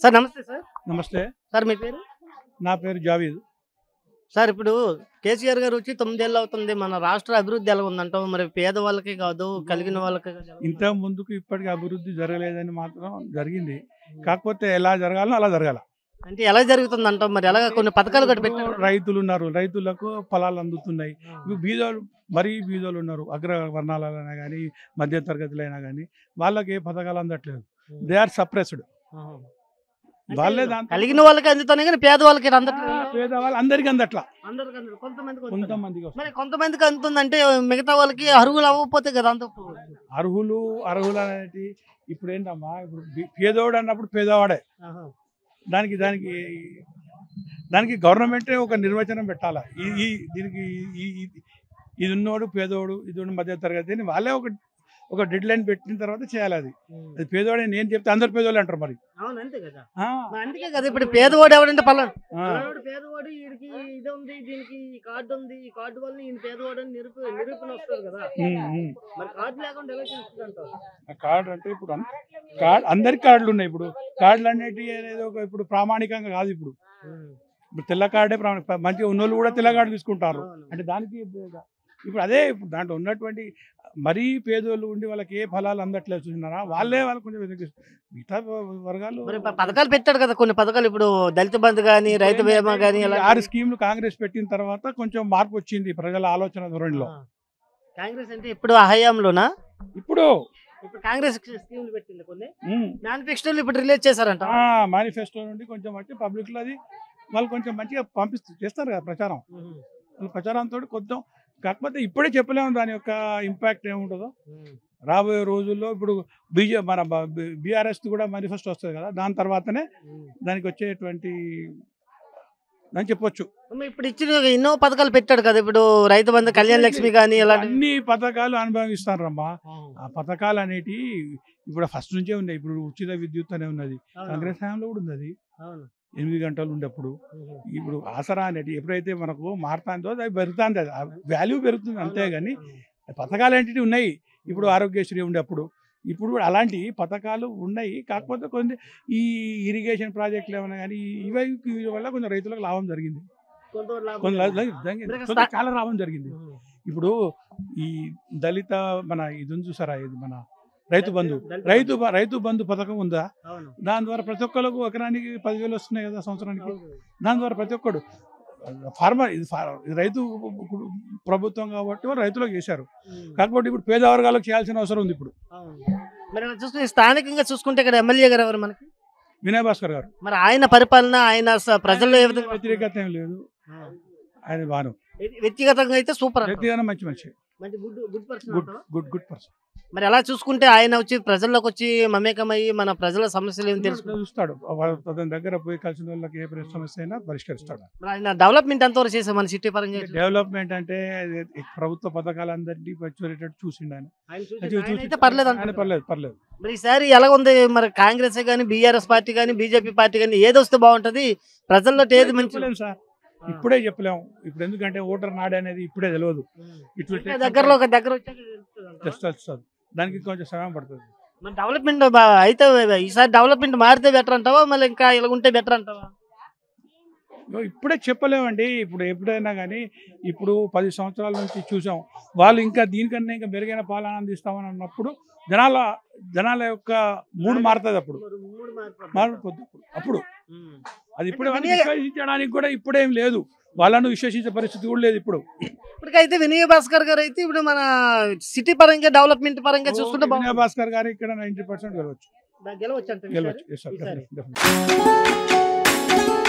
Sir నమస్తే sir నమస్తే sir మీ పేరు నా పేరు జావీద్ సార్ ఇప్పుడు కేసీఆర్ గారు వచ్చి తొమ్మిదేళ్ళు అవుతుంది మన రాష్ట్ర అభివృద్ధి ఎలా ఉందంటావు మరి పేదవాళ్ళకి కాదు కలిగిన వాళ్ళకి కాదు. ఇంత ముందుకు ఇప్పటికి అభివృద్ధి జరగలేదని మాత్రం జరిగింది కాకపోతే ఎలా జరగాలో అలా జరగాల అంటే ఎలా జరుగుతుంది అంటావు మరి ఎలా కొన్ని పథకాలు కూడా పెట్టారు రైతులు ఉన్నారు రైతులకు పొలాలు అందుతున్నాయి ఇప్పుడు బీదోలు మరీ బీదోలు ఉన్నారు అగ్ర వర్ణాలైనా కానీ మధ్య తరగతులైనా కానీ వాళ్ళకి ఏ పథకాలు అందట్లేదు దే ఆర్ సప్రెస్డ్ అంటే వాళ్ళే దాంతో కలిగిన వాళ్ళకి అందుతున్నాయి కానీ పేదవాళ్ళకి అందట్లేదు పేదవాళ్ళు అందరికీ అందట్లా అందరికి అందరు కొంతమందికి వస్తుంది. కొంతమందికి వస్తుంది. మరి కొంతమందికి అందుతుందంటే మిగతా వాళ్ళకి అర్హులు అవ్వకపోతే కదా అంత అర్హులు అర్హులు అనేది ఇప్పుడు ఏంటమ్మా ఇప్పుడు బీ- పేదవాడు అన్నప్పుడు పేదవాడే దానికి దానికి దానికి గవర్నమెంటే ఒక నిర్వచనం పెట్టాలా ఈ ఈ దీనికి ఈ ఈ- ఇది ఉన్నోడు పేదోడు ఇది ఉన్న మధ్య తరగతి అని వాళ్ళే ఒక ఒక డెడ్ లైన్ పెట్టిన తర్వాత చేయాలి అది అది పేదోడే నేను చెప్తే అందరు పేదోళ్ళు అంటారు మరి అవును అంతే కదా ఆ, మరి అందుకే కదా ఇప్పుడు పేదవాడు ఎవడంటే పలానా ఆ, పలానాడు పేదవాడు వీడికి ఇది ఉంది దీనికి ఈ కార్డు ఉంది ఈ కార్డు వల్ల ఈయన పేదవాడు అని నిరూప నిరూపణ వస్తుంది కదా ఉమ్, ఉమ్. మరి కార్డు లేకుండా ఎలా చేస్తుంది అంటావు ఆ కార్డు అంటే ఇప్పుడు అన్- కార్డ్ అందరికి కార్డులు ఉన్నాయి ఇప్పుడు కార్డులు అనేటివి అనేది ఒక ఇప్పుడు ప్రామాణికంగా కాదు ఇప్పుడు ఇప్పుడు తెల్ల కార్డే ప్రామాణిక మంచిగా ఉన్నోళ్ళు కూడా తెల్ల కార్డు తీసుకుంటారు అంటే దానికి ఇప్పుడు అదే ఇప్పుడు దాంట్లో ఉన్నటువంటి మరీ పేదోళ్ళు ఉండి వాళ్ళకి ఏ ఫలాలు అందట్లేదు చూసినారా వాళ్ళే వాళ్ళు కొంచెం వెనక్కి- మిగతా వర్గాలు మరి ప- పథకాలు పెట్టాడు కదా కొన్ని పథకాలు ఇప్పుడు దళిత బంధు కానీ రైతు బీమా కానీ ఈ ఆరు స్కీమ్లు కాంగ్రెస్ పెట్టిన తర్వాత కొంచెం మార్పు వచ్చింది ప్రజల ఆలోచన ధోరణిలో కాంగ్రెస్ అంటే ఇప్పుడు ఆ హయాంలోనా ఇప్పుడు ఇప్పుడు కాంగ్రెస్ స్కీములు పెట్టింది కొన్ని ఉమ్, మేనిఫెస్టోలు ఇప్పుడు రిలీజ్ చేశారంట ఆ మేనిఫెస్టో నుండి కొంచెం వచ్చి పబ్లిక్ లో అది వాళ్ళు కొంచెం మంచిగా పంపిస్తూ చేస్తారు కదా ప్రచారం వాళ్ళ ప్రచారంతో కొంచెం కాకపోతే ఇప్పుడే చెప్పలేము దాని యొక్క ఇంపాక్ట్ ఏముంటుందో రాబోయే రోజుల్లో ఇప్పుడు బీజే మన బీఆర్ఎస్ కూడా మేనిఫెస్టో వస్తుంది కదా దాని తర్వాతనే దానికి వచ్చేటువంటి అని చెప్పొచ్చు మరి ఇప్పుడు ఇచ్చిన ఎన్నో పథకాలు పెట్టాడు కదా ఇప్పుడు రైతు బంధు కళ్యాణ లక్ష్మి కానీ ఇలాంటి అన్ని పథకాలు అనుభవిస్తారమ్మా ఆ పథకాలు అనేటి ఇప్పుడు ఫస్ట్ నుంచే ఉన్నాయి ఇప్పుడు ఉచిత విద్యుత్ అనే ఉన్నది కాంగ్రెస్ హయాంలో కూడా ఉన్నది అవును ఎనిమిది గంటలు ఉండేప్పుడు ఇప్పుడు ఆసరా అనేది ఎప్పుడైతే మనకు మారుతుందో అది పెరుగుతుంది అది వాల్యూ పెరుగుతుంది అంతే కానీ పథకాలు ఏంటి ఉన్నాయి ఇప్పుడు ఆరోగ్యశ్రీ ఉండేప్పుడు ఇప్పుడు కూడా అలాంటి పథకాలు ఉన్నాయి కాకపోతే కొన్ని ఈ ఇరిగేషన్ ప్రాజెక్టులు ఏమైనా కానీ ఇవి వీటి వల్ల కొంచెం రైతులకు లాభం జరిగింది కొంతవరకు లాభం కొంచెం ఉంది. లా- జరిగింది. ఇప్పుడు కొంచెం చాలా లాభం జరిగింది ఇప్పుడు ఈ దళిత మన ఇది ఉంది చూసారా ఇది మన రైతు బంధు దళిత రైతు బ- రైతు బంధు పథకం ఉందా అవును దాని ద్వారా ప్రతి ఒక్కరికి ఎకరానికి పదివేలు వస్తున్నాయి కదా సంవత్సరానికి అవును. దాని ద్వారా ప్రతి ఒక్కడు ఫార్మర్ ఇది ఫా- ఇది రైతు ప్రభుత్వం కాబట్టి వాళ్ళు రైతులకు చేశారు ఉమ్. కాకపోతే ఇప్పుడు పేద వర్గాలకు చేయాల్సిన అవసరం ఉంది ఇప్పుడు అవును. మరి అలా చూసుకుంటే స్థానికంగా చూసుకుంటే ఇక్కడ ఎమ్మెల్యే గారు ఎవరు మనకి వినయ్ భాస్కర్ గారు మరి ఆయన పరిపాలన ఆయన స- ప్రజల్లో ఏ విధంగా వ్యతిరేకత ఏం లేదు ఆయన బాను వ్యక్తి- వ్యక్తిగతంగా అయితే సూపర్ అంటావు. వ్యక్తిగత మంచి మనిషి మంచి గుడ్ గుడ్ పర్సన్ గుడ్ అంటావా? గుడ్ గుడ్ పర్సన్ మరి ఎలా చూసుకుంటే ఆయన వచ్చి ప్రజల్లోకి వచ్చి మమేకమయ్యి మన ప్రజల సమస్యలు ఏమి తెలుసు చూస్తాడు వాళ్ళ- అతని దగ్గర పోయి కలిసిన వాళ్ళకి ఏ సమస్య అయినా పరిష్కరిస్తాడు మరి ఆయన డెవలప్మెంట్ ఎంతవరకు చేశారు మన సిటీ పరంగా డెవలప్మెంట్ అంటే అది ప్రభుత్వ పథకాలందరినీ వచ్చేటట్టు చూసిండు ఆయన ఆయన చూసి- చూసి- ఆయన అయితే పర్లేదు ఆయన అంటారు. పర్లేదు పర్లేదు మరి ఈసారి ఎలా ఉంది మరి కాంగ్రెస్ కానీ బీఆర్ఎస్ పార్టీ కానీ బీజేపీ పార్టీ కానీ ఏది వస్తే బాగుంటది ప్రజల్లో ఏది మంచి చెప్పలేము సార్ ఇప్పుడే చెప్పలేము ఇప్పుడు ఎందుకంటే ఓటర్ నాడు అనేది ఇప్పుడే తెలియదు ఇట్ విల్ ఇంకా దగ్గరలో ఒక దగ్గర వచ్చాక తెలుస్తుంది అంటావా? జస్ట్ వస్తుంది దానికి కొంచెం సమయం పడుతుంది మరి డెవలప్మెంట్ బా- అయితే ఈసారి డెవలప్మెంట్ మారితే బెటర్ అంటావా మళ్ళీ ఇంకా ఇలా ఉంటే బెటర్ అంటావా ఇగో ఇప్పుడే చెప్పలేమండి ఇప్పుడు ఎప్పుడైనా కానీ ఇప్పుడు పది సంవత్సరాల నుంచి చూసాం వాళ్ళు ఇంకా దీనికన్నా ఇంకా మెరుగైన పాలన అందిస్తామని అన్నప్పుడు జనాల జనాల యొక్క మూడు మారుతుంది అప్పుడు మూడు మార్పు మారిపోద్ది అప్పుడు అప్పుడు ఉమ్. అది ఇప్పుడే అంటే వాళ్ళని వినియోగ- విశ్వసించడానికి కూడా ఇప్పుడేం లేదు వాళ్ళను విశ్వసించే పరిస్థితి కూడా లేదు ఇప్పుడు ఇప్పటికైతే వినయ్ భాస్కర్ గారు అయితే ఇప్పుడు మన సిటీ పరంగా డెవలప్మెంట్ పరంగా చూసుకుంటే వినయ్ భాస్కర్ గారు ఇక్కడ నైన్టీ పర్సెంట్ గెలవచ్చు గెలవచ్చు అంటే గెలవచ్చు Yes, sir. ఈసారి. Definitely, definitely.